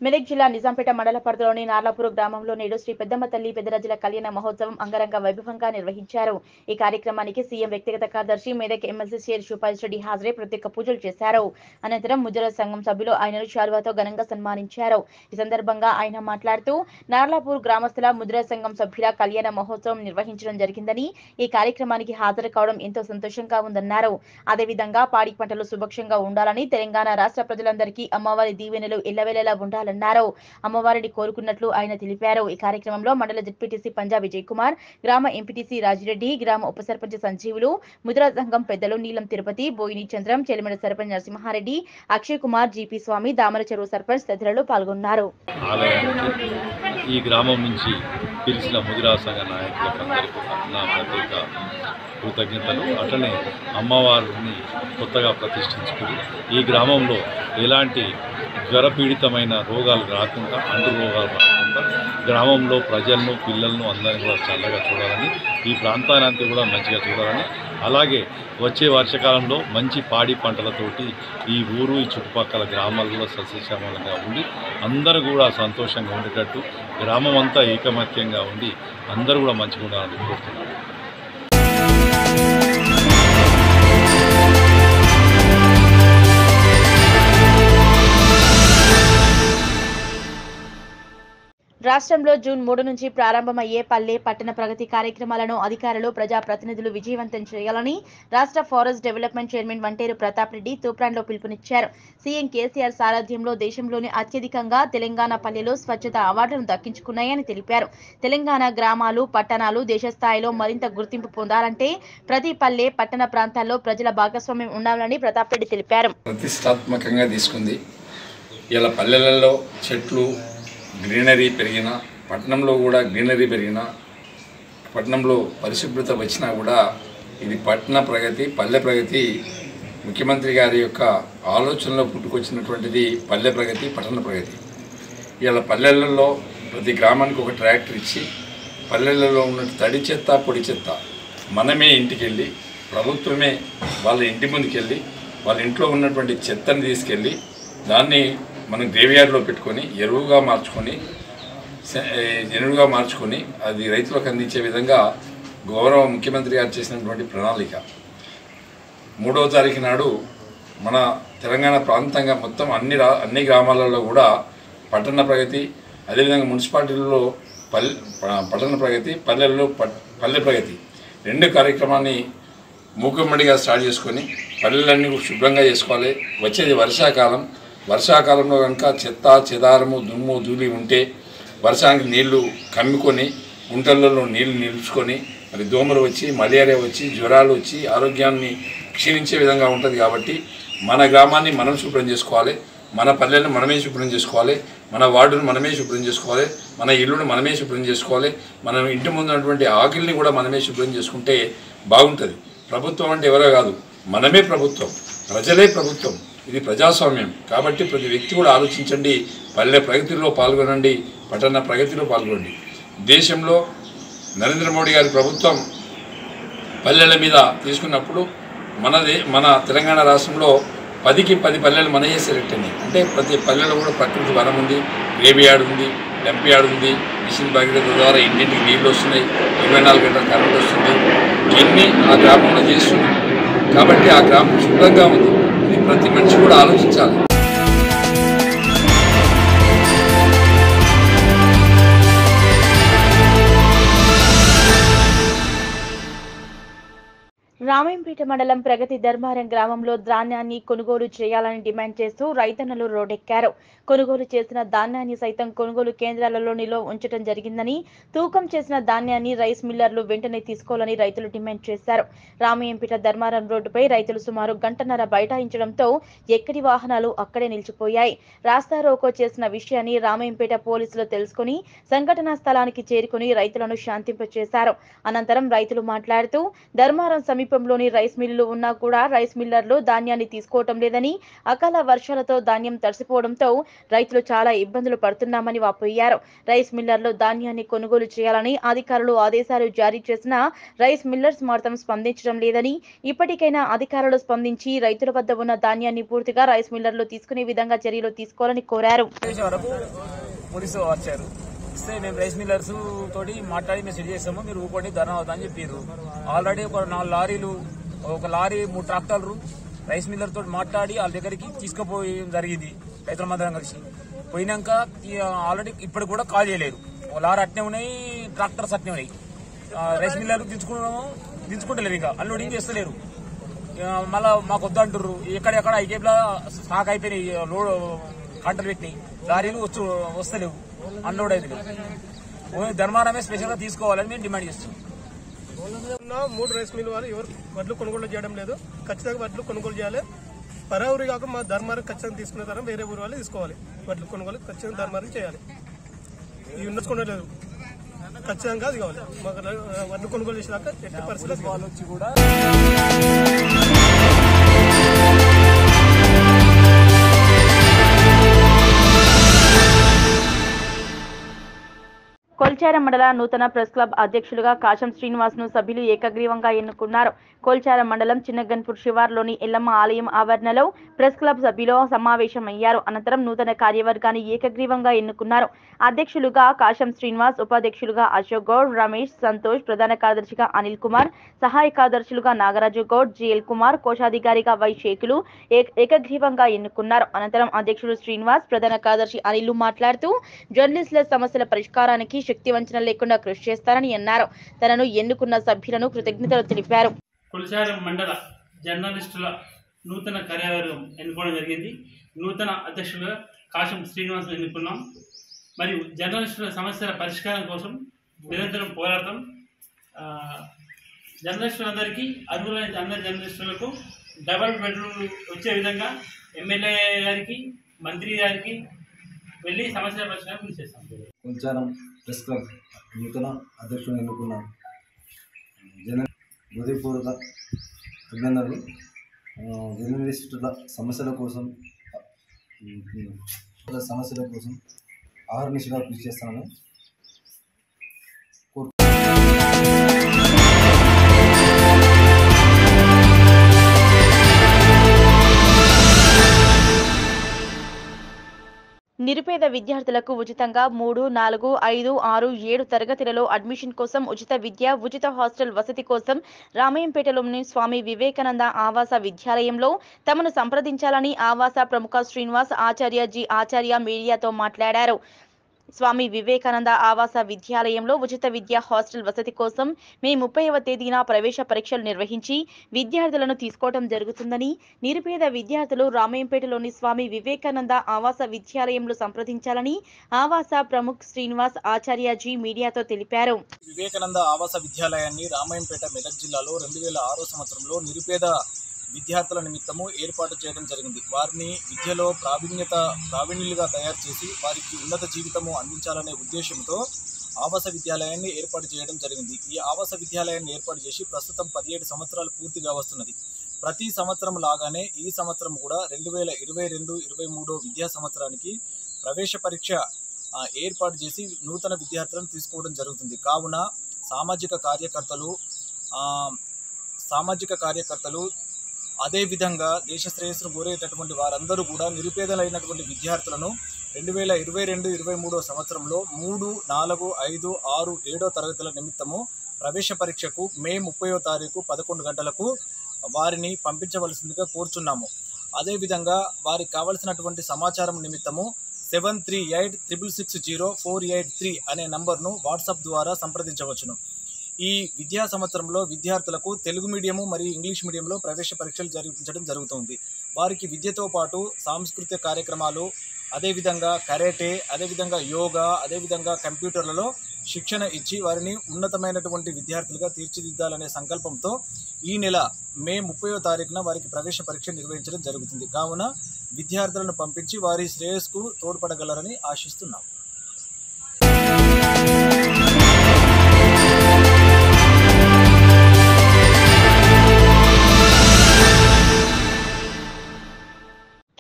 మెదక్ జిల్లా నిజాంపేట మండల పరిధిలోని నార్లాపూర్ గ్రామంలో నేడు శ్రీ పెద్దమ్మ తల్లి పెద్దరజల కళ్యాణ మహోత్సవం అంగరంగ వైభవంగా నిర్వహించారు ఈ కార్యక్రమానికి సీఎం వ్యక్తిగత కార్యదర్శి మెదక్ ఎమ్మెల్సీ షేర్ శుపాల్ రెడ్డి హాజరై ప్రత్యేక పూజలు చేశారు అనంతరం ముజర సంఘం సభ్యులు ఆయనను శాల్వాతో ఘనంగా సన్మానించారు ఈ సందర్భంగా ఆయన మాట్లాడుతూ నార్లాపూర్ గ్రామస్తుల ముద్రా సంఘం సభ్యుల కళ్యాణ మహోత్సవం నిర్వహించడం జరిగిందని ఈ కార్యక్రమానికి హాజరు కావడం ఎంతో సంతోషంగా ఉందన్నారు అదేవిధంగా పాడి పంటలు సుభిక్షంగా ఉండాలని తెలంగాణ రాష్ట్ర ప్రజలందరికీ అమ్మవారి దీవెనలు ఎల్లవేళలా ఉండాలన్నారు అమ్మవారిని కోరుకున్నట్లు ఆయన తెలిపారు ఈ కార్యక్రమంలో మండల జడ్పీటీసీ పంజా విజయ్ కుమార్ గ్రామ ఎంపీటీసీ రాజిరెడ్డి గ్రామ ఉప సర్పంచ్ సంజీవులు ముద్రా సంఘం పెద్దలు నీలం తిరుపతి బోయిని చంద్రం చెలిమెడ సర్పంచ్ నరసింహారెడ్డి అక్షయ్ కుమార్ జీపీ స్వామి దామర చెరువు సర్పంచ్ తదితరులు పాల్గొన్నారు ఆలయానికి ఈ గ్రామం నుంచి పిలిచిన ముదిరా సంఘ నాయకులకందరికీ నా ప్రత్యేక కృతజ్ఞతలు అట్లనే అమ్మవారిని కొత్తగా ప్రతిష్ఠించుకుని ఈ గ్రామంలో ఎలాంటి జ్వరపీడితమైన రోగాలు రాకుండా అంటు రోగాలు రాకుండా గ్రామంలో ప్రజలను పిల్లలను అందరినీ కూడా చల్లగా చూడాలని ఈ ప్రాంతాన్ని కూడా మంచిగా చూడాలని అలాగే వచ్చే వర్షకాలంలో మంచి పాడి పంటలతోటి ఈ ఊరు ఈ చుట్టుపక్కల గ్రామాలు కూడా సస్యశ్యామలంగా ఉండి అందరూ కూడా సంతోషంగా ఉండేటట్టు గ్రామం అంతా ఏకమత్యంగా ఉండి అందరూ కూడా మంచిగా ఉండాలని కోరుతున్నాను రాష్ట్రంలో జూన్ మూడు నుంచి ప్రారంభమయ్యే పల్లె పట్టణ ప్రగతి కార్యక్రమాలను అధికారులు ప్రజాప్రతినిధులు విజయవంతం చేయాలని రాష్ట్ర forest development chairman Vanteru Pratap Reddy తూప్రాన్లో పిలుపునిచ్చారు సీఎం కేసీఆర్ సారథ్యంలో దేశంలోని అత్యధికంగా తెలంగాణ పల్లెలు స్వచ్ఛత అవార్డును దక్కించుకున్నాయని తెలిపారు తెలంగాణ గ్రామాలు పట్టణాలు దేశ స్థాయిలో మరింత గుర్తింపు పొందాలంటే ప్రతి పల్లె పట్టణ ప్రాంతాల్లో ప్రజల భాగస్వామ్యం ఉండాలని ప్రతాప్ రెడ్డి తెలిపారు ప్రతిష్టాత్మకంగా తీసుకుంది ఇలా పల్లెలలో చెట్లు గ్రీనరీ పెరిగిన పట్టణంలో కూడా గ్రీనరీ పెరిగిన పట్టణంలో పరిశుభ్రత వచ్చినా కూడా ఇది పట్టణ ప్రగతి పల్లె ప్రగతి ముఖ్యమంత్రి గారి యొక్క ఆలోచనలో పుట్టుకొచ్చినటువంటిది పల్లె ప్రగతి పట్టణ ప్రగతి ఇలా పల్లెలలో ప్రతి గ్రామానికి ఒక ట్రాక్టర్ ఇచ్చి పల్లెలలో ఉన్న తడి చెత్త పొడి చెత్త మనమే ఇంటికి వెళ్ళి ప్రభుత్వమే వాళ్ళ ఇంటి ముందుకు వెళ్ళి వాళ్ళ ఇంట్లో ఉన్నటువంటి చెత్తని తీసుకెళ్ళి దాన్ని మనం గ్రేవ్యార్డ్లో పెట్టుకొని ఎరువుగా మార్చుకొని స- ఏ, ఎరువుగా మార్చుకొని అది రైతులకు అందించే విధంగా గౌరవ ముఖ్యమంత్రి గారు చేసినటువంటి ప్రణాళిక మూడవ తారీఖు నాడు మన తెలంగాణ ప్రాంతంగా మొత్తం అన్ని రా అన్ని గ్రామాలలో కూడా పట్టణ ప్రగతి అదేవిధంగా మున్సిపాలిటీలలో పల్లె ప- పట్టణ ప్రగతి పల్లెల్లో పట్- పల్లె ప్రగతి రెండు కార్యక్రమాన్ని మూకుమ్మడిగా స్టార్ట్ చేసుకొని పల్లెలన్నీ శుభ్రంగా చేసుకోవాలి వచ్చేది వర్షాకాలం వర్షాకాలంలో కనుక చెత్త చెదారము దుమ్ము ధూళి ఉంటే వర్షానికి నీళ్లు కమ్ముకొని గుంటలలో నీళ్లు నిలుచుకొని మరి దోమలు వచ్చి మలేరియా వచ్చి జ్వరాలు వచ్చి ఆరోగ్యాన్ని క్షీణించే విధంగా ఉంటుంది కాబట్టి మన గ్రామాన్ని మనం శుభ్రం చేసుకోవాలి మన పల్లెలను మనమే శుభ్రం చేసుకోవాలి మన వార్డును మనమే శుభ్రం చేసుకోవాలి మన ఇల్లును మనమే శుభ్రం చేసుకోవాలి మనం ఇంటి ముందు ఉన్నటువంటి ఆకిల్ని కూడా మనమే శుభ్రం చేసుకుంటే బాగుంటుంది ప్రభుత్వం అంటే ఎవరో కాదు మనమే ప్రభుత్వం ప్రజలే ప్రభుత్వం ఇది ప్రజాస్వామ్యం కాబట్టి ప్రతి వ్యక్తి కూడా ఆలోచించండి పల్లె ప్రగతిలో పాల్గొనండి పట్టణ ప్రగతిలో పాల్గొనండి దేశంలో నరేంద్ర మోడీ గారి ప్రభుత్వం పల్లెల మీద తీసుకున్నప్పుడు మనది మన తెలంగాణ రాష్ట్రంలో పదికి పది పల్లెలు మనయే సెలెక్ట్ అయినాయి అంటే ప్రతి పల్లెలో కూడా ప్రకృతి వనం ఉంది గ్రేవియార్డ్ ఉంది డంప్ యార్డ్ ఉంది మిషన్ భగీరథ ద్వారా ఇంటింటికి నీళ్ళు వస్తున్నాయి ఇరవై నాలుగు గంటల కరెంట్ వస్తుంది ఇవన్నీ ఆ గ్రామంలో చేస్తున్నాం కాబట్టి ఆ గ్రామం శుభ్రంగా ఉంది ఇది ప్రతి మనిషి కూడా ఆలోచించాలి రామాయంపేట మండలం ప్రగతి ధర్మారం గ్రామంలో ధాన్యాన్ని కొనుగోలు చేయాలని డిమాండ్ చేస్తూ రైతన్నలు రోడ్డెక్కారు కొనుగోలు చేసిన ధాన్యాన్ని సైతం కొనుగోలు కేంద్రాలలో నిల్వ ఉంచడం జరిగిందని తూకం చేసిన ధాన్యాన్ని రైస్ మిల్లర్లు వెంటనే తీసుకోవాలని రైతులు డిమాండ్ చేశారు రామయ్యంపేట ధర్మారం రోడ్డుపై రైతులు సుమారు గంటన్నర బైఠాయించడంతో ఎక్కడి వాహనాలు అక్కడే నిలిచిపోయాయి రాస్తా రోకో చేసిన విషయాన్ని రామయ్యంపేట పోలీసులు తెలుసుకుని సంఘటనా స్థలానికి చేరుకుని రైతులను శాంతింపచేశారు అనంతరం రైతులు మాట్లాడుతూ ధర్మారం సమీపంలోని రైస్ మిల్లులు ఉన్నా కూడా రైస్ మిల్లర్లు ధాన్యాన్ని తీసుకోవటం లేదని అకాల వర్షాలతో ధాన్యం తడిసిపోవడంతో రైతులు చాలా ఇబ్బందులు పడుతున్నామని వాపోయారు రైస్ మిల్లర్లు ధాన్యాన్ని కొనుగోలు చేయాలని అధికారులు ఆదేశాలు జారీ చేసినా రైస్ మిల్లర్స్ మాత్రం స్పందించడం లేదని ఇప్పటికైనా అధికారులు స్పందించి రైతుల వద్ద ఉన్న ధాన్యాన్ని పూర్తిగా రైస్ మిల్లర్లు తీసుకునే విధంగా చర్యలు తీసుకోవాలని కోరారు చేసే వరకు పోలీసు వచ్చారు ఇస్తే మేము రైస్ మిల్లర్స్ తోటి మాట్లాడి మేము సెట్ చేసాము మీరు ఊకోండి ధర్నా అవుతా అని చెప్పారు ఆల్రెడీ ఒక నాలుగు లారీలు ఒక లారీ మూడు ట్రాక్టర్లు రైస్ మిల్లర్ తోటి మాట్లాడి వాళ్ళ దగ్గరికి తీసుకుపోయడం జరిగింది రైతుల మందరం కలిసి పోయినాక ఈ ఆల్రెడీ ఇప్పుడు కూడా కాల్ చేయలేరు ఓ లారీ అట్నే ఉన్నాయి ట్రాక్టర్స్ అట్నే ఉన్నాయి ఆ, రైస్ మిల్లర్ దించుకున్నాము దించుకుంటలేరు ఇక అన్లోడింగ్ చేస్తలేరు ఆ, మళ్ళా మాకు వద్దు అంటుర్రు ఎక్కడెక్కడ ఐకేపులో స్టాక్ అయిపోయినాయి లోడ్ కంటలు పెట్టినాయి లారీలు వచ్చు వస్తలేవు అన్లోడ్ అయితే లేవు ఓన్లీ ధర్మారమే స్పెషల్ గా తీసుకోవాలని మేము డిమాండ్ చేస్తున్నాం ఉన్న మూడు రైస్ మిల్ వాళ్ళు ఎవరు వడ్లు కొనుగోలు చేయడం లేదు ఖచ్చితంగా వడ్లు కొనుగోలు చేయాలి పరా ఊరి కాక మా ధర్మారం ఖచ్చితంగా తీసుకునే తరం వేరే ఊరు వాళ్ళు తీసుకోవాలి వడ్లు కొనుగోలు ఖచ్చితంగా ధర్మారం చేయాలి ఇవి ఉండొచ్చుకోవడం ఖచ్చితంగా అది కావాలి మాకు ర- వడ్లు కొనుగోలు చేసినాక ఎట్టి పరిస్థితుల్లో వాళ్ళు వచ్చి కూడా కొల్చారం మండల నూతన ప్రెస్ క్లబ్ అధ్యక్షులుగా కాశం శ్రీనివాస్ ను సభ్యులు ఏకగ్రీవంగా ఎన్నుకున్నారు కొల్చారం మండలం చిన్నగన్పూర్ శివార్లోని ఎల్లమ్మ ఆలయం ఆవరణలో ప్రెస్ క్లబ్ సభ్యులు సమావేశమయ్యారు అనంతరం నూతన కార్యవర్గాన్ని ఏకగ్రీవంగా ఎన్నుకున్నారు అధ్యక్షులుగా కాశం శ్రీనివాస్ ఉపాధ్యక్షులుగా అశోక్ గౌడ్ రమేష్ సంతోష్ ప్రధాన కార్యదర్శిగా అనిల్ కుమార్ సహాయ కార్యదర్శులుగా నాగరాజు గౌడ్ జిఎల్ కుమార్ కోశాధికారిగా వై షేకులు ఏక- ఏకగ్రీవంగా ఎన్నుకున్నారు అనంతరం అధ్యక్షుడు శ్రీనివాస్ ప్రధాన కార్యదర్శి అనిల్ మాట్లాడుతూ జర్నలిస్టుల సమస్యల పరిష్కారానికి శక్తి వంచన లేకుండా కృషి చేస్తారని అన్నారు తనను ఎన్నుకున్న సభ్యులను కృతజ్ఞతలు తెలిపారు కొలిసారం మండల జర్నలిస్టుల నూతన కార్యవర్గం ఎన్నుకోవడం జరిగింది నూతన అధ్యక్షులుగా కాశం శ్రీనివాస్ ఎన్నుకున్నాం మరియు జర్నలిస్టుల సమస్యల పరిష్కారం కోసం నిరంతరం పోరాటం ఆ, జర్నలిస్టులందరికీ అర్హులైన అందరి జర్నలిస్టులకు డబల్ బెడ్రూమ్ వచ్చే విధంగా ఎమ్మెల్యే గారికి మంత్రి గారికి వెళ్ళి సమస్యల పరిష్కారం కృషి చేస్తాం కొంచారం ప్రెస్ క్లబ్ నూతన అధ్యక్షుడు ఎన్నుకున్నారు జన హృదయపూర్వక అభినందనలు ఆ, జర్నలిస్టుల సమస్యల కోసం ఆ, సమస్యల కోసం ఆహర్నిశగా కృషి చేస్తానని నిరుపేద విద్యార్థులకు ఉచితంగా మూడు నాలుగు ఐదు ఆరు ఏడు తరగతులలో అడ్మిషన్ కోసం ఉచిత విద్య ఉచిత హాస్టల్ వసతి కోసం రామయ్యంపేటలోని స్వామి వివేకానంద ఆవాస విద్యాలయంలో తమను సంప్రదించాలని ఆవాస ప్రముఖ శ్రీనివాస్ ఆచార్య జి ఆచార్య మీడియాతో మాట్లాడారు స్వామి వివేకానంద ఆవాస విద్యాలయంలో ఉచిత విద్యా హాస్టల్ వసతి కోసం మే ముప్పైవ తేదీన ప్రవేశ పరీక్షలు నిర్వహించి విద్యార్థులను తీసుకోవడం జరుగుతుందని నిరుపేద విద్యార్థులు రామయ్యంపేటలోని స్వామి వివేకానంద ఆవాస విద్యాలయంలో సంప్రదించాలని ఆవాస ప్రముఖ్ శ్రీనివాస్ ఆచార్యజీ మీడియాతో తెలిపారు వివేకానంద ఆవాస విద్యాలయాన్ని రామాయంపేట మెదక్ జిల్లాలో రెండు వేల ఆరో సంవత్సరంలో నిరుపేద విద్యార్థుల నిమిత్తము ఏర్పాటు చేయడం జరిగింది వారిని విద్యలో ప్రావీణ్యత ప్రావీణ్యులుగా తయారు చేసి వారికి ఉన్నత జీవితము అందించాలనే ఉద్దేశంతో ఆవాస విద్యాలయాన్ని ఏర్పాటు చేయడం జరిగింది ఈ ఆవాస విద్యాలయాన్ని ఏర్పాటు చేసి ప్రస్తుతం పదిహేడు సంవత్సరాలు పూర్తిగా వస్తున్నది ప్రతి సంవత్సరం లాగానే ఈ సంవత్సరం కూడా రెండు వేల ఇరవై రెండు ఇరవై మూడో విద్యా సంవత్సరానికి ప్రవేశ పరీక్ష ఆ, ఏర్పాటు చేసి నూతన విద్యార్థులను తీసుకోవడం జరుగుతుంది కావున సామాజిక కార్యకర్తలు ఆ, సామాజిక కార్యకర్తలు అదేవిధంగా దేశ శ్రేయస్సును కోరేటటువంటి వారందరూ కూడా నిరుపేదలైనటువంటి విద్యార్థులను రెండు వేల ఇరవై రెండు ఇరవై మూడో సంవత్సరంలో మూడు నాలుగు ఐదు ఆరు ఏడో తరగతుల నిమిత్తము ప్రవేశ పరీక్షకు మే ముప్పయో తారీఖు పదకొండు గంటలకు వారిని పంపించవలసిందిగా కోరుచున్నాము అదేవిధంగా వారికి కావలసినటువంటి సమాచారం నిమిత్తము seven three eight triple six zero four eight three అనే నంబర్ను వాట్సాప్ ద్వారా సంప్రదించవచ్చును ఈ విద్యా సంవత్సరంలో విద్యార్థులకు తెలుగు మీడియము మరియు ఇంగ్లీష్ మీడియంలో ప్రవేశ పరీక్షలు జరిపించడం జరుగుతుంది వారికి విద్యతో పాటు సాంస్కృతిక కార్యక్రమాలు అదేవిధంగా కరాటే అదేవిధంగా యోగా అదేవిధంగా కంప్యూటర్లలో శిక్షణ ఇచ్చి వారిని ఉన్నతమైనటువంటి విద్యార్థులుగా తీర్చిదిద్దాలనే సంకల్పంతో ఈ నెల మే ముప్పయో తారీఖున వారికి ప్రవేశ పరీక్ష నిర్వహించడం జరుగుతుంది కావున విద్యార్థులను పంపించి వారి శ్రేయస్కు తోడ్పడగలరని ఆశిస్తున్నాం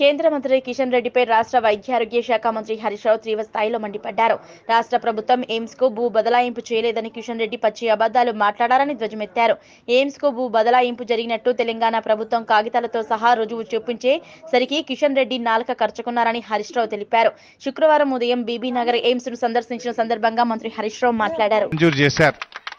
కేంద్ర మంత్రి కిషన్ రెడ్డిపై రాష్ట్ర వైద్య ఆరోగ్య శాఖ మంత్రి హరీష్ రావు తీవ్ర స్థాయిలో మండిపడ్డారు రాష్ట్ర ప్రభుత్వం ఎయిమ్స్ కు భూ బదలాయింపు చేయలేదని కిషన్ రెడ్డి పచ్చి అబద్ధాలు మాట్లాడారని ధ్వజమెత్తారు ఎయిమ్స్ కు భూ బదలాయింపు జరిగినట్టు తెలంగాణ ప్రభుత్వం కాగితాలతో సహా రుజువు చూపించే సరికి కిషన్ రెడ్డి నాలుక ఖర్చుకున్నారని హరీష్ రావు తెలిపారు శుక్రవారం ఉదయం బీబీ నగర్ ఎయిమ్స్ ను సందర్శించిన సందర్భంగా మంత్రి హరీష్ రావు మాట్లాడారు మంజూరు చేశారు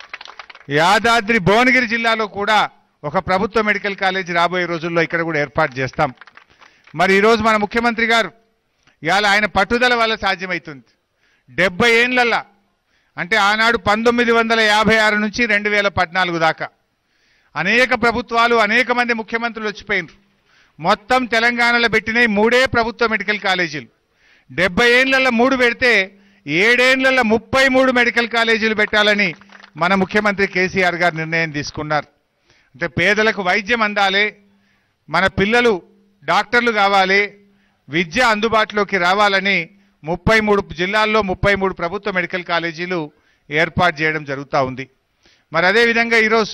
యాదాద్రి భువనగిరి జిల్లాలో కూడా ఒక ప్రభుత్వ మెడికల్ కాలేజ్ రాబోయే రోజుల్లో ఇక్కడ కూడా ఏర్పాటు చేస్తాం మరి ఈరోజు మన ముఖ్యమంత్రి గారు ఇవాళ ఆయన పట్టుదల వల్ల సాధ్యమవుతుంది డెబ్బై ఏండ్లల్లా అంటే ఆనాడు పంతొమ్మిది వందల యాభై ఆరు నుంచి రెండు వేల పద్నాలుగు దాకా అనేక ప్రభుత్వాలు అనేక మంది ముఖ్యమంత్రులు వచ్చిపోయినారు మొత్తం తెలంగాణలో పెట్టినవి మూడే ప్రభుత్వ మెడికల్ కాలేజీలు డెబ్బై ఏండ్లలో మూడు పెడితే ఏడేండ్లలో ముప్పై మూడు మెడికల్ కాలేజీలు పెట్టాలని మన ముఖ్యమంత్రి కేసీఆర్ గారు నిర్ణయం తీసుకున్నారు అంటే పేదలకు వైద్యం అందాలి మన పిల్లలు డాక్టర్లు కావాలి విద్య అందుబాటులోకి రావాలని ముప్పై మూడు జిల్లాల్లో ముప్పై మూడు ప్రభుత్వ మెడికల్ కాలేజీలు ఏర్పాటు చేయడం జరుగుతూ ఉంది మరి అదేవిధంగా ఈరోజు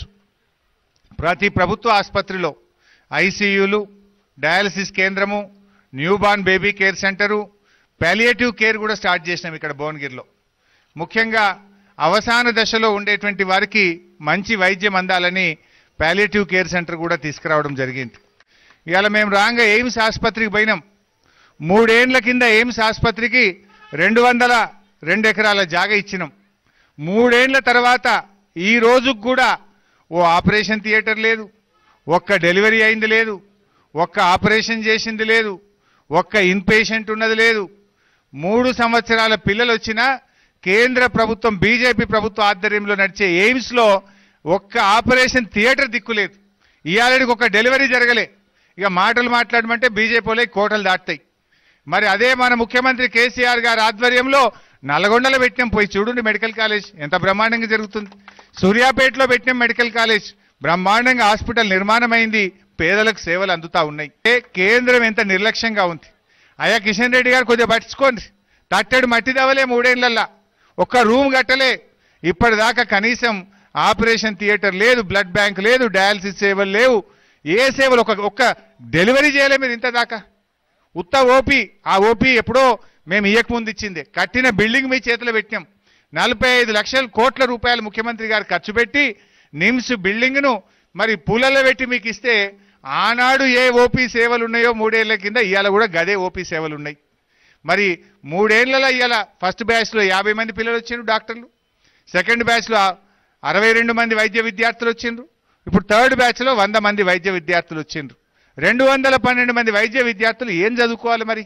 ప్రతి ప్రభుత్వ ఆసుపత్రిలో ఐసీయూలు డయాలసిస్ కేంద్రము newborn baby care centre palliative care కూడా స్టార్ట్ చేసినాం ఇక్కడ భువనగిరిలో ముఖ్యంగా అవసాన దశలో ఉండేటువంటి వారికి మంచి వైద్యం అందాలని పాలియేటివ్ కేర్ సెంటర్ కూడా తీసుకురావడం జరిగింది ఇవాళ మేము రాగా ఎయిమ్స్ ఆసుపత్రికి పోయినాం మూడేండ్ల కింద ఎయిమ్స్ ఆసుపత్రికి రెండు వందల రెండు ఎకరాల జాగ ఇచ్చినాం మూడేండ్ల తర్వాత ఈ రోజుకు కూడా ఓ ఆపరేషన్ థియేటర్ లేదు ఒక్క డెలివరీ అయింది లేదు ఒక్క ఆపరేషన్ చేసింది లేదు ఒక్క ఇన్పేషెంట్ ఉన్నది లేదు మూడు సంవత్సరాల పిల్లలు వచ్చినా కేంద్ర ప్రభుత్వం బీజేపీ ప్రభుత్వ ఆధ్వర్యంలో నడిచే ఎయిమ్స్లో ఒక్క ఆపరేషన్ థియేటర్ దిక్కులేదు ఇవాళకి ఒక డెలివరీ జరగలే ఇక మాటలు మాట్లాడమంటే బీజేపీ వాళ్ళే కోటలు దాటుతాయి మరి అదే మన ముఖ్యమంత్రి కేసీఆర్ గారి ఆధ్వర్యంలో నల్గొండలో పెట్టినాం పోయి చూడండి మెడికల్ కాలేజ్ ఎంత బ్రహ్మాండంగా జరుగుతుంది సూర్యాపేటలో పెట్టినాం మెడికల్ కాలేజ్ బ్రహ్మాండంగా హాస్పిటల్ నిర్మాణమైంది పేదలకు సేవలు అందుతా ఉన్నాయి ఏ కేంద్రం ఎంత నిర్లక్ష్యంగా ఉంది అయ్యా కిషన్ రెడ్డి గారు కొద్దిగా పట్టించుకోండి తట్టడు మట్టి దవలే మూడేళ్లల్లా ఒక్క రూమ్ కట్టలే ఇప్పటిదాకా కనీసం ఆపరేషన్ థియేటర్ లేదు బ్లడ్ బ్యాంక్ లేదు డయాలసిస్ సేవలు లేవు ఏ సేవలు ఒక ఒక్క డెలివరీ చేయలే మీరు ఇంత దాకా ఉత్త ఓపీ ఆ ఓపీ ఎప్పుడో మేము ఇయ్యకముందు ఇచ్చింది కట్టిన బిల్డింగ్ మీ చేతిలో పెట్టినాం నలభై ఐదు లక్షల కోట్ల రూపాయలు ముఖ్యమంత్రి గారు ఖర్చు పెట్టి నిమ్స్ బిల్డింగ్ను మరి పూలలో పెట్టి మీకు ఇస్తే ఆనాడు ఏ ఓపీ సేవలు ఉన్నాయో మూడేళ్ల కింద ఇవాళ కూడా గదే ఓపీ సేవలు ఉన్నాయి మరి మూడేళ్లలో ఇవాళ ఫస్ట్ బ్యాచ్లో యాభై మంది పిల్లలు వచ్చిండ్రు డాక్టర్లు సెకండ్ బ్యాచ్లో అరవై రెండు మంది వైద్య విద్యార్థులు వచ్చిండ్రు ఇప్పుడు థర్డ్ బ్యాచ్లో వంద మంది వైద్య విద్యార్థులు వచ్చిండ్రు రెండు వందల పన్నెండు మంది వైద్య విద్యార్థులు ఏం చదువుకోవాలి మరి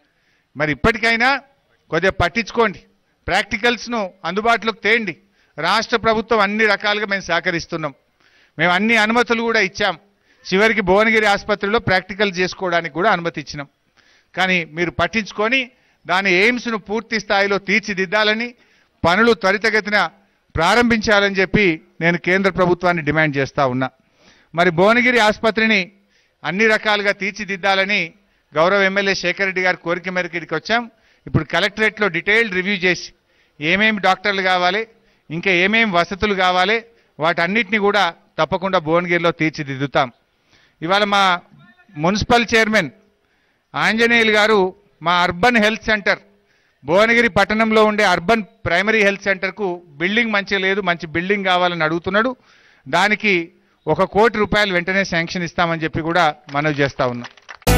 మరి ఇప్పటికైనా కొద్దిగా పట్టించుకోండి ప్రాక్టికల్స్ను అందుబాటులోకి తేండి రాష్ట్ర ప్రభుత్వం అన్ని రకాలుగా మేము సహకరిస్తున్నాం మేము అన్ని అనుమతులు కూడా ఇచ్చాం చివరికి భువనగిరి ఆసుపత్రిలో ప్రాక్టికల్ చేసుకోవడానికి కూడా అనుమతి ఇచ్చినాం కానీ మీరు పట్టించుకొని దాని ఎయిమ్స్ను పూర్తి స్థాయిలో తీర్చిదిద్దాలని పనులు త్వరితగతిన ప్రారంభించాలని చెప్పి నేను కేంద్ర ప్రభుత్వాన్ని డిమాండ్ చేస్తా ఉన్నా మరి భువనగిరి ఆసుపత్రిని అన్ని రకాలుగా తీర్చిదిద్దాలని గౌరవ ఎమ్మెల్యే శేఖర్ రెడ్డి గారి కోరిక మేరకు ఇక్కడికి వచ్చాం ఇప్పుడు కలెక్టరేట్లో డీటెయిల్డ్ రివ్యూ చేసి ఏమేమి డాక్టర్లు కావాలి ఇంకా ఏమేమి వసతులు కావాలి వాటన్నిటిని కూడా తప్పకుండా భువనగిరిలో తీర్చిదిద్దుతాం ఇవాళ మా మున్సిపల్ చైర్మన్ ఆంజనేయులు గారు మా అర్బన్ హెల్త్ సెంటర్ భువనగిరి పట్టణంలో ఉండే అర్బన్ ప్రైమరీ హెల్త్ సెంటర్కు బిల్డింగ్ మంచిగా లేదు మంచి బిల్డింగ్ కావాలని అడుగుతున్నాడు దానికి ఒక కోటి రూపాయలు వెంటనే శాంక్షన్ ఇస్తామని చెప్పి కూడా మనవి చేస్తా ఉన్నాం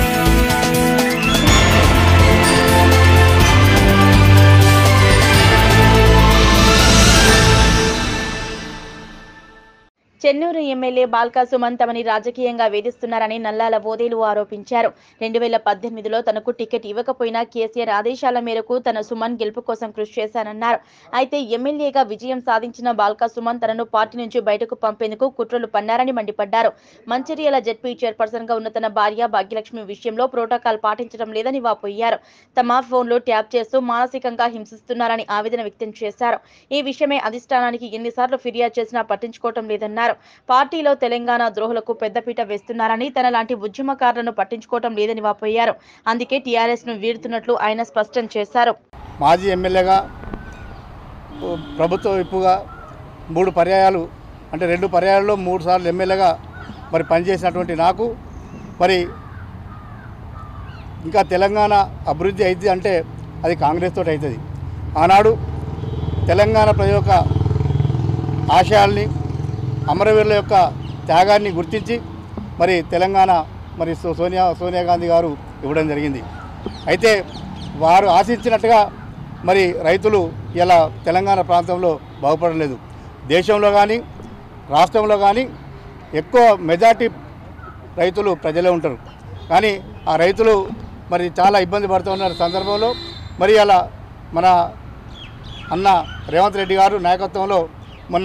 చెన్నూరు ఎమ్మెల్యే బాల్కా సుమన్ తమని రాజకీయంగా వేధిస్తున్నారని నల్లాల ఓదేలు ఆరోపించారు రెండు వేల పద్దెనిమిదిలో తనకు టికెట్ ఇవ్వకపోయినా కేసీఆర్ ఆదేశాల మేరకు తన సుమన్ గెలుపు కోసం కృషి చేశానన్నారు అయితే ఎమ్మెల్యేగా విజయం సాధించిన బాల్కా సుమన్ తనను పార్టీ నుంచి బయటకు పంపేందుకు కుట్రలు పన్నారని మండిపడ్డారు మంచిర్యాల జెడ్పీ చైర్పర్సన్ గా ఉన్న తన భార్య భాగ్యలక్ష్మి విషయంలో ప్రోటోకాల్ పాటించడం లేదని వాపోయారు తమ ఫోన్లో ట్యాప్ చేస్తూ మానసికంగా హింసిస్తున్నారని ఆవేదన వ్యక్తం చేశారు ఈ విషయమే అధిష్టానానికి ఎన్నిసార్లు ఫిర్యాదు చేసినా పట్టించుకోవటం లేదన్నారు పార్టీలో తెలంగాణ ద్రోహులకు పెద్దపీట వేస్తున్నారని తన లాంటి ఉద్యమకారులను పట్టించుకోవటం లేదని వాపోయారు అందుకే టీఆర్ఎస్ ను వీడుతున్నట్లు ఆయన స్పష్టం చేశారు మాజీ ఎమ్మెల్యేగా ఓ ప్రభుత్వ విప్పుగా మూడు పర్యాయాలు అంటే రెండు పర్యాయాల్లో మూడు సార్లు ఎమ్మెల్యేగా మరి పనిచేసినటువంటి నాకు మరి ఇంకా తెలంగాణ అభివృద్ధి అవుతుంది అంటే అది కాంగ్రెస్ తోటి అవుతుంది ఆనాడు తెలంగాణ ప్రజల యొక్క ఆశయాల్ని అమరవీరుల యొక్క త్యాగాన్ని గుర్తించి మరి తెలంగాణ మరి సో- సోనియా సోనియా గాంధీ గారు ఇవ్వడం జరిగింది అయితే వారు ఆశించినట్టుగా మరి రైతులు ఇలా తెలంగాణ ప్రాంతంలో బాగుపడలేదు దేశంలో కానీ రాష్ట్రంలో కానీ ఎక్కువ మెజార్టీ రైతులు ప్రజలే ఉంటారు కానీ ఆ రైతులు మరి చాలా ఇబ్బంది పడుతున్న సందర్భంలో మరి అలా మన అన్న రేవంత్ రెడ్డి గారు నాయకత్వంలో మొన్న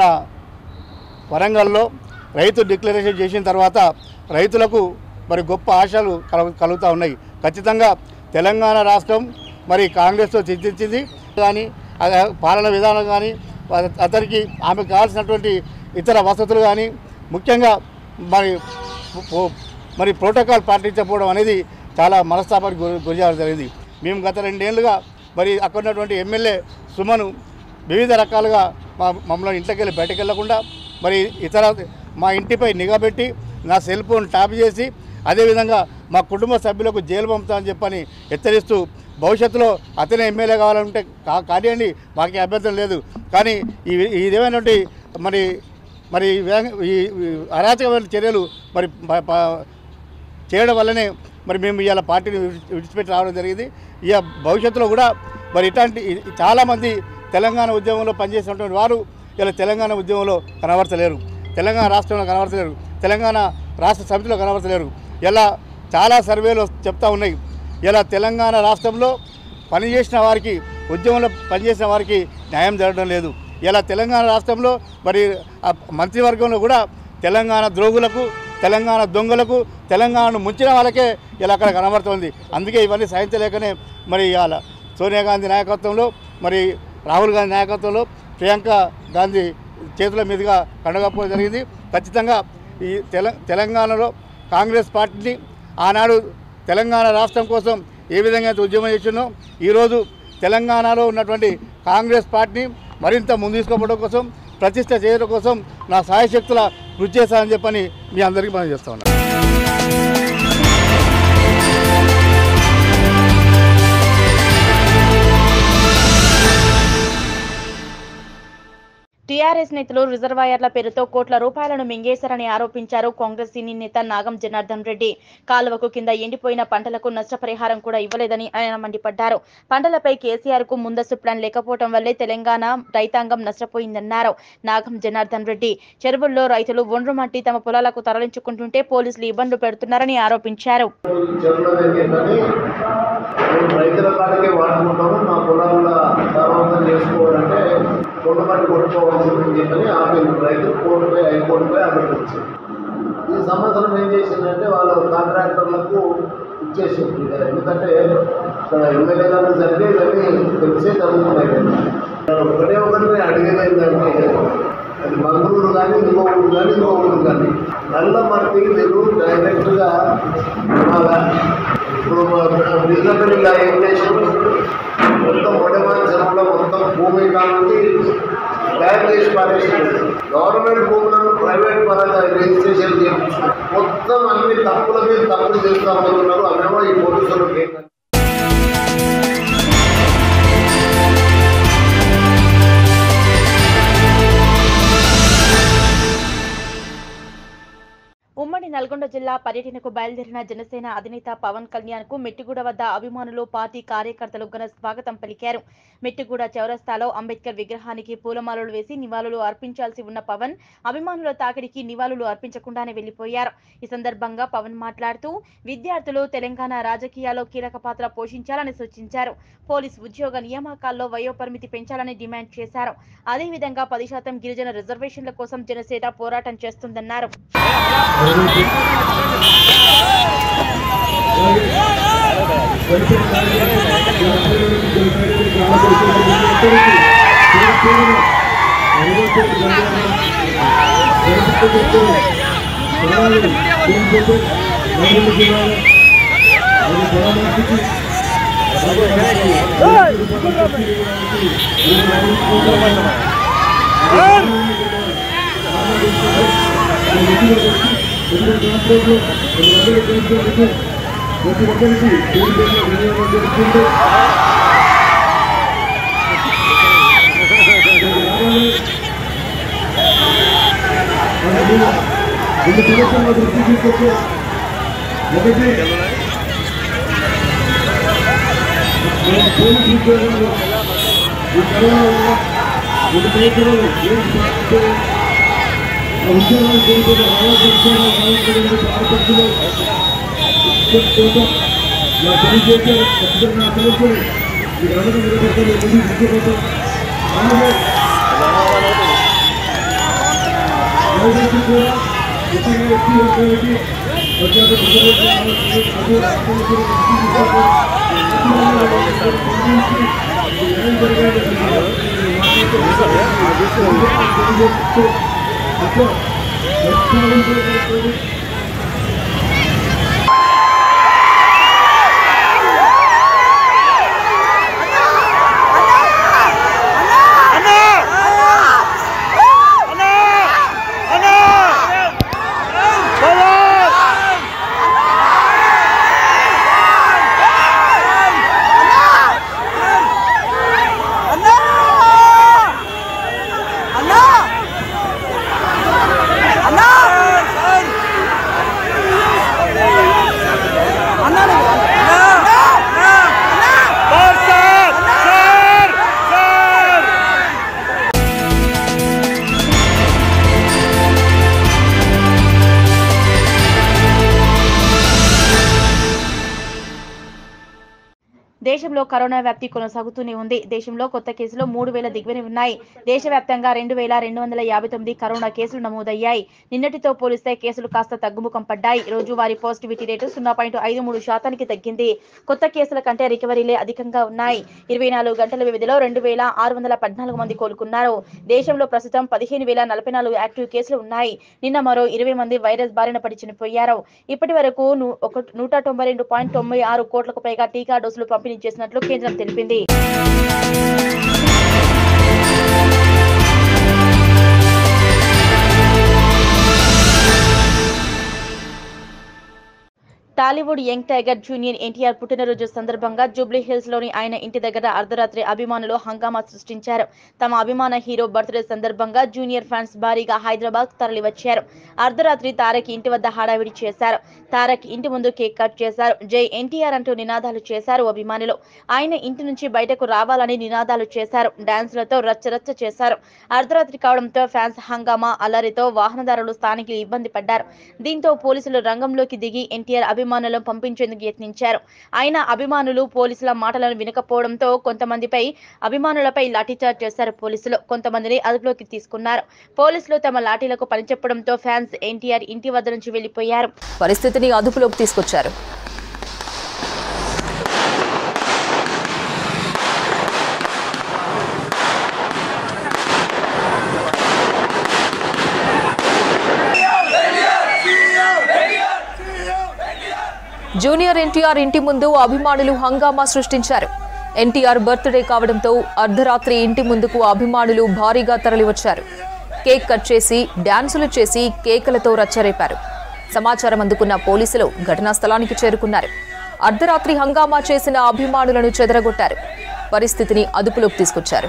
వరంగల్లో రైతు డిక్లరేషన్ చేసిన తర్వాత రైతులకు మరి గొప్ప ఆశలు కలు కలుగుతూ ఉన్నాయి ఖచ్చితంగా తెలంగాణ రాష్ట్రం మరి కాంగ్రెస్తో చర్చించింది కానీ ఆ పాలన విధానం కానీ అత- అతనికి ఆమెకు కావాల్సినటువంటి ఇతర వసతులు కానీ ముఖ్యంగా మరి పో- మరి ప్రోటోకాల్ పాటించకపోవడం అనేది చాలా మనస్తాపానికి గురి గురి చేయడం జరిగింది మేము గత రెండేళ్లుగా మరి అక్కడ ఉన్నటువంటి ఎమ్మెల్యే సుమను వివిధ రకాలుగా మా మమ్మల్ని ఇంట్లోకి వెళ్ళి బయటకు వెళ్లకుండా మరి ఇతర మా ఇంటిపై నిఘా పెట్టి నా సెల్ ఫోన్ ట్యాప్ చేసి అదేవిధంగా మా కుటుంబ సభ్యులకు జైలు పంపుతామని చెప్పని హెచ్చరిస్తూ భవిష్యత్తులో అతనే ఎమ్మెల్యే కావాలంటే కా కానివ్వండి మాకే అభ్యంతరం లేదు కానీ ఈ ఇదేమైనటువంటి మరి మరి ఈ విధంగా- ఈ ఈ అరాచకమైన చర్యలు మరి ప- ప- చేయడం వల్లనే మరి మేము ఇవాళ పార్టీని విడిచి- విడిచిపెట్టి రావడం జరిగింది ఇక భవిష్యత్తులో కూడా మరి ఇట్లాంటి ఇ- చాలామంది తెలంగాణ ఉద్యమంలో పనిచేసినటువంటి వారు ఇలా తెలంగాణ ఉద్యమంలో కనబడతలేరు తెలంగాణ రాష్ట్రంలో కనబడతలేరు తెలంగాణ రాష్ట్ర సమితిలో కనబడతలేరు ఇలా చాలా సర్వేలు చెప్తా ఉన్నాయి ఇలా తెలంగాణ రాష్ట్రంలో పనిచేసిన వారికి ఉద్యమంలో పనిచేసిన వారికి న్యాయం జరగడం లేదు ఇలా తెలంగాణ రాష్ట్రంలో మరి ఆ మంత్రివర్గంలో కూడా తెలంగాణ ద్రోగులకు తెలంగాణ దొంగలకు తెలంగాణను ముంచిన వాళ్ళకే ఇలా అక్కడ కనబడుతోంది అందుకే ఇవన్నీ సహించలేకనే మరి ఇవాళ సోనియా గాంధీ నాయకత్వంలో మరి రాహుల్ గాంధీ నాయకత్వంలో ప్రియాంక గాంధీ చేతుల మీదుగా కండగప్పడం జరిగింది ఖచ్చితంగా ఈ తెల తెలంగాణలో కాంగ్రెస్ పార్టీని ఆనాడు తెలంగాణ రాష్ట్రం కోసం ఏ విధంగా అయితే ఉద్యమం చేసినో ఈరోజు తెలంగాణలో ఉన్నటువంటి కాంగ్రెస్ పార్టీని మరింత ముందు తీసుకోవడం కోసం ప్రతిష్ట చేయడం కోసం నా సాయశక్తుల కృషి చేస్తానని చెప్పని మీ అందరికీ మనం చేస్తా ఉన్నాను టీఆర్ఎస్ నేతలు రిజర్వాయర్ల పేరుతో కోట్ల రూపాయలను మింగేశారని ఆరోపించారు కాంగ్రెస్ సీనియర్ నేత నాగం జనార్దన్ రెడ్డి కాలువకు కింద ఎండిపోయిన పంటలకు నష్టపరిహారం కూడా ఇవ్వలేదని ఆయన మండిపడ్డారు పంటలపై కేసీఆర్ కు ముందస్తు ప్లాన్ లేకపోవడం వల్లే తెలంగాణ రైతాంగం నష్టపోయిందన్నారు నాగం జనార్దన్ రెడ్డి చెరువుల్లో రైతులు ఒండ్రు మట్టి తమ పొలాలకు తరలించుకుంటుంటే పోలీసులు ఇబ్బందులు పెడుతున్నారని ఆరోపించారు చెరువుల ఏంటంటే మేము రైతుల కాడికే వాడుకుంటాము మా పొలాల్లో సారవంతం చేసుకోవాలంటే కొండమట్టి కొట్టుకోవాల్సింది చెప్పని ఆపేది రైతు కోర్టుపై హైకోర్టుపై అక్కడికి వచ్చింది ఈ సంవత్సరం ఏం చేసిందంటే వాళ్ళ కాంట్రాక్టర్లకు ఇచ్చేసింది ఇక ఎందుకంటే ఇక్కడ ఎమ్మెల్యే గారు సరిగ్గా ఇవన్నీ తెలిసే జరుగుతున్నాయి కదా ఒకటే ఒకటి నేను అడిగేది ఏంటంటే అది మంగళూరు కానీ ఇంకో ఊరు కానీ ఇంకో ఊరు కానీ నల్ల మట్టి మీరు డైరెక్ట్గా ఇవాళ ఇప్పుడు బిజినపల్లిలో ఏం చేసారు మొత్తం మొడమాన్ చెరువులో మొత్తం భూమి కానుండి బ్యాన్ చేసి పారేసారు గవర్నమెంట్ భూములను ప్రైవేట్ పరంగా రిజిస్ట్రేషన్ చేయించు మొత్తం అన్ని తప్పుల మీద తప్పులు చేస్తామనుకున్నారు అవేమో ఈ పోలీసులకు ఏంటంటే ఉమ్మడి నల్గొండ జిల్లా పర్యటనకు బయలుదేరిన జనసేన అధినేత పవన్ కళ్యాణ్ కు మెట్టిగూడ వద్ద అభిమానులు పార్టీ కార్యకర్తలు ఘన స్వాగతం పలికారు మెట్టిగూడ చౌరస్తాలో అంబేద్కర్ విగ్రహానికి పూలమాలలు వేసి నివాళులు అర్పించాల్సి ఉన్న పవన్ అభిమానుల తాకిడికి నివాళులు అర్పించకుండానే వెళ్లిపోయారు ఈ సందర్భంగా పవన్ మాట్లాడుతూ విద్యార్థులు తెలంగాణ రాజకీయాల్లో కీలక పాత్ర పోషించాలని సూచించారు పోలీస్ ఉద్యోగ నియామకాల్లో వయోపరిమితి పెంచాలని డిమాండ్ చేశారు అదేవిధంగా పది శాతం గిరిజన రిజర్వేషన్ల కోసం జనసేన పోరాటం చేస్తుందన్నారు ప్రతి ఒక్కరికి పేరు పేరున వినియోగం జరుగుతుంది రెండు సంవత్సరాల దృష్టి తీసుకొచ్చే ఒకటి మన పోలీసు ఉద్యోగాలు ఈ కరోనా వల్ల ఒక సంవత్సరాలు ఏం చేస్తే ఆ ఉద్యోగాలు చేసిన ఆరోగ్య ఉద్యోగాలు బాగుపడేందుకు ఆసక్తిలో నా పని చేసే ఖచ్చితంగా సమస్యలు ఈ రమణ నిలబడతాను ముందుకు తీసుకుపోతాం అలాగే దయచేసి కూడా ఇతర వ్యక్తి ఒకరికి ప్రజలకు దేశంలో కరోనా వ్యాప్తి కొనసాగుతూనే ఉంది దేశంలో కొత్త కేసులు మూడు వేల దిగువన ఉన్నాయి దేశవ్యాప్తంగా రెండు వేల రెండు వందల యాభై తొమ్మిది కరోనా కేసులు నమోదయ్యాయి నిన్నటితో పోలిస్తే కేసులు కాస్త తగ్గుముఖం పడ్డాయి రోజువారీ పాజిటివిటీ రేటు సున్నా పాయింట్ ఐదు మూడు శాతానికి తగ్గింది కొత్త కేసుల కంటే రికవరీలే అధికంగా ఉన్నాయి ఇరవై నాలుగు గంటల వ్యవధిలో రెండు వేల ఆరు వందల పద్నాలుగు మంది కోలుకున్నారు దేశంలో ప్రస్తుతం పదిహేను వేల నలభై నాలుగు యాక్టివ్ కేసులు ఉన్నాయి నిన్న మరో ఇరవై మంది వైరస్ బారిన పడి చనిపోయారు ఇప్పటి వరకు ను- ఒక నూట తొంభై రెండు పాయింట్ తొంభై ఆరు కోట్లకు పైగా టీకా డోసులు పంపిణీ చేసినట్లు కేంద్రం తెలిపింది Tollywood young tiger junior NTR పుట్టినరోజు సందర్భంగా జూబ్లీ హిల్స్ లోని ఆయన ఇంటి దగ్గర అర్ధరాత్రి అభిమానులు హంగామా సృష్టించారు తమ అభిమాన హీరో బర్త్డే సందర్భంగా జూనియర్ ఫ్యాన్స్ భారీగా హైదరాబాద్ తరలివచ్చారు అర్ధరాత్రి తారక్ ఇంటి వద్ద హడావిడి చేశారు తారక్ ఇంటి ముందు కేక్ కట్ చేశారు జై ఎన్టీఆర్ అంటూ నినాదాలు చేశారు అభిమానులు ఆయన ఇంటి నుంచి బయటకు రావాలని నినాదాలు చేశారు డాన్సులతో రచ్చరచ్చ చేశారు అర్ధరాత్రి కావడంతో ఫ్యాన్స్ హంగామా అల్లరితో వాహనదారులు స్థానికులు ఇబ్బంది పడ్డారు దీంతో పోలీసులు రంగంలోకి దిగి ఎన్టీఆర్ అభిమానులను పంపించేందుకు యత్నించారు అయినా అభిమానులు పోలీసుల మాటలను వినకపోవడంతో కొంతమందిపై అభిమానులపై లాఠీచార్జ్ చేశారు పోలీసులు కొంతమందిని అదుపులోకి తీసుకున్నారు పోలీసులు తమ లాఠీలకు పనిచెప్పడంతో ఫ్యాన్స్ ఎన్టీఆర్ ఇంటి వద్ద నుంచి వెళ్లిపోయారు పరిస్థితిని అదుపులోకి తీసుకొచ్చారు జూనియర్ ఎన్టీఆర్ ఇంటి ముందు అభిమానులు హంగామా సృష్టించారు ఎన్టీఆర్ బర్త్డే కావడంతో అర్ధరాత్రి ఇంటి ముందుకు అభిమానులు భారీగా తరలివచ్చారు కేక్ కట్ చేసి డాన్సులు చేసి కేకలతో రచ్చరేపారు సమాచారం అందుకున్న పోలీసులు ఘటనా స్థలానికి చేరుకున్నారు అర్ధరాత్రి హంగామా చేసిన అభిమానులను చెదరగొట్టారు పరిస్థితిని అదుపులోకి తీసుకొచ్చారు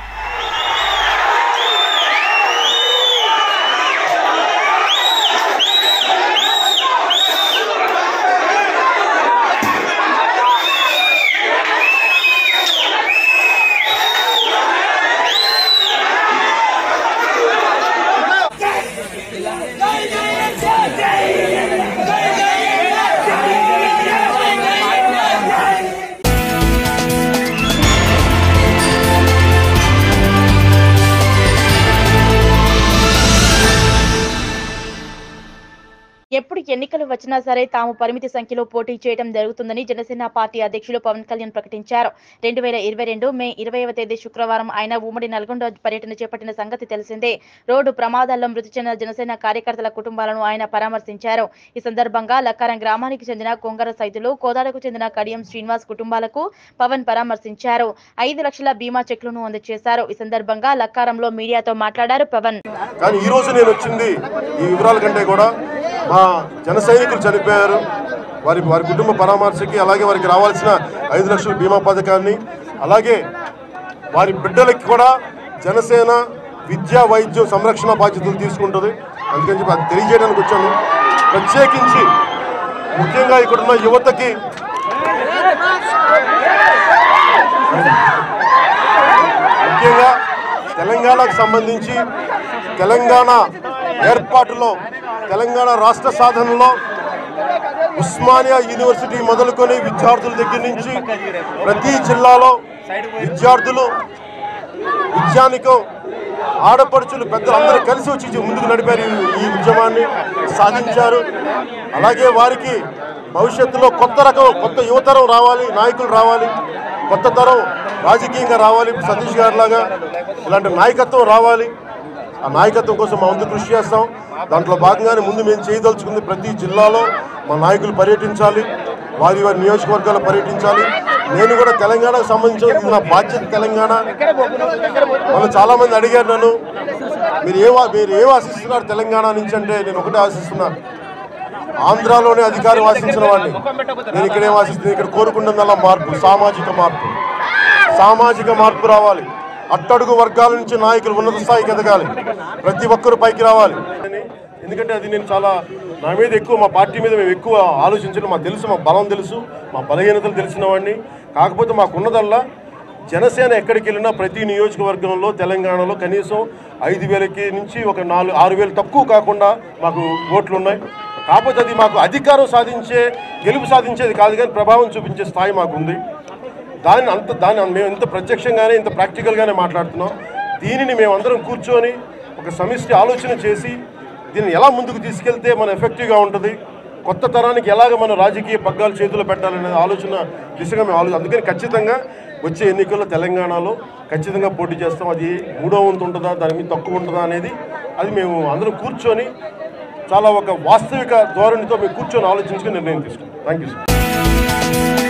ఎప్పుడు ఎన్నికలు వచ్చినా సరే తాము పరిమితి సంఖ్యలో పోటీ చేయడం జరుగుతుందని జనసేన పార్టీ అధ్యక్షులు పవన్ కళ్యాణ్ ప్రకటించారు రెండు వేల ఇరవై రెండు మే ఇరవైవ తేదీ శుక్రవారం ఆయన ఉమ్మడి నల్గొండ పర్యటన చేపట్టిన సంగతి తెలిసిందే రోడ్డు ప్రమాదాల్లో మృతి చెందిన జనసేన కార్యకర్తల కుటుంబాలను ఆయన పరామర్శించారు ఈ సందర్భంగా లక్కారం గ్రామానికి చెందిన కొంగర సైతులు కోదాడకు చెందిన కడియం శ్రీనివాస్ కుటుంబాలకు పవన్ పరామర్శించారు ఐదు లక్షల బీమా చెక్లను అందజేశారు ఈ సందర్భంగా లక్కారంలో మీడియాతో మాట్లాడారు పవన్ కానీ ఈ రోజు నేను వచ్చింది ఈ వివరాల కంటే కూడా మా జన సైనికులు చనిపోయారు వారి వారి కుటుంబ పరామర్శకి అలాగే వారికి రావాల్సిన ఐదు లక్షల బీమా పథకాన్ని అలాగే వారి బిడ్డలకి కూడా జనసేన విద్యా వైద్యం సంరక్షణ బాధ్యతలు తీసుకుంటుంది అందుకని చెప్పి అది తెలియజేయడానికి వచ్చాను ప్రత్యేకించి ముఖ్యంగా ఇక్కడున్న యువతకి ముఖ్యంగా తెలంగాణకు సంబంధించి తెలంగాణ ఏర్పాటులో తెలంగాణ రాష్ట్ర సాధనలో ఉస్మానియా యూనివర్సిటీ మొదలుకొని విద్యార్థుల దగ్గర నుంచి ప్రతి జిల్లాలో విద్యార్థులు విద్యానికం ఆడపడుచులు పెద్దలు అందరూ కలిసి వచ్చి ముందుకు నడిపారు ఈ- ఈ ఉద్యమాన్ని సాధించారు అలాగే వారికి భవిష్యత్తులో కొత్త రకం కొత్త యువతరం రావాలి నాయకులు రావాలి కొత్త తరం రాజకీయంగా రావాలి సతీష్ గారి లాగా ఇలాంటి నాయకత్వం రావాలి ఆ నాయకత్వం కోసం మా వంతు కృషి చేస్తాం దాంట్లో భాగంగానే ముందు మేము చేయదలుచుకుంది ప్రతి జిల్లాలో మా నాయకులు పర్యటించాలి వారి వారి నియోజకవర్గాల్లో పర్యటించాలి నేను కూడా తెలంగాణకు సంబంధించిన ఇది నా బాధ్యత తెలంగాణ మనం చాలా మంది అడిగారు నన్ను మీరు ఏం మీరు ఏం ఆశిస్తున్నారు తెలంగాణ నుంచి అంటే నేను ఒకటే ఆశిస్తున్నా ఆంధ్రాలోనే అధికారం ఆశించిన వాడిని నేను ఇక్కడ ఏం ఆశిస్తున్నాను ఇక్కడ కోరుకుంటుందల్లా మార్పు సామాజిక మార్పు సామాజిక మార్పు రావాలి అట్టడుగు వర్గాల నుంచి నాయకులు ఉన్నత స్థాయికి ఎదగాలి ప్రతి ఒక్కరు పైకి రావాలి ఎందుకంటే అది నేను చాలా నా మీద ఎక్కువ మా పార్టీ మీద మేము ఎక్కువ ఆలోచించడం మాకు తెలుసు మా బలం తెలుసు మా బలహీనతలు తెలిసిన వాడిని కాకపోతే మాకున్నదల్లా జనసేన ఎక్కడికి వెళ్ళినా ప్రతి నియోజకవర్గంలో తెలంగాణలో కనీసం ఐదు వేలకి నుంచి ఒక నాలుగు ఆరు వేలు తక్కువ కాకుండా మాకు ఓట్లు ఉన్నాయి కాకపోతే అది మాకు అధికారం సాధించే గెలుపు సాధించేది కాదు కానీ ప్రభావం చూపించే స్థాయి మాకుంది దాన్ని అంత దాన్ని మేము ఇంత ప్రత్యక్షంగానే ఇంత ప్రాక్టికల్గానే మాట్లాడుతున్నాం దీనిని మేమందరం కూర్చొని ఒక సమిష్టి ఆలోచన చేసి దీన్ని ఎలా ముందుకు తీసుకెళ్తే మన ఎఫెక్టివ్గా ఉంటుంది కొత్త తరానికి ఎలాగ మన రాజకీయ పగ్గాలు చేతిలో పెట్టాలనే ఆలోచన దిశగా మేము ఆలోచన అందుకని ఖచ్చితంగా వచ్చే ఎన్నికల్లో తెలంగాణలో ఖచ్చితంగా పోటీ చేస్తాం అది మూడో వంతు ఉంటుందా దాని మీద తక్కువ ఉంటుందా అనేది అది మేము అందరం కూర్చొని చాలా ఒక వాస్తవిక ధోరణితో మేము కూర్చొని ఆలోచించుకుని నిర్ణయం తీసుకుంటాం థ్యాంక్ యూ సార్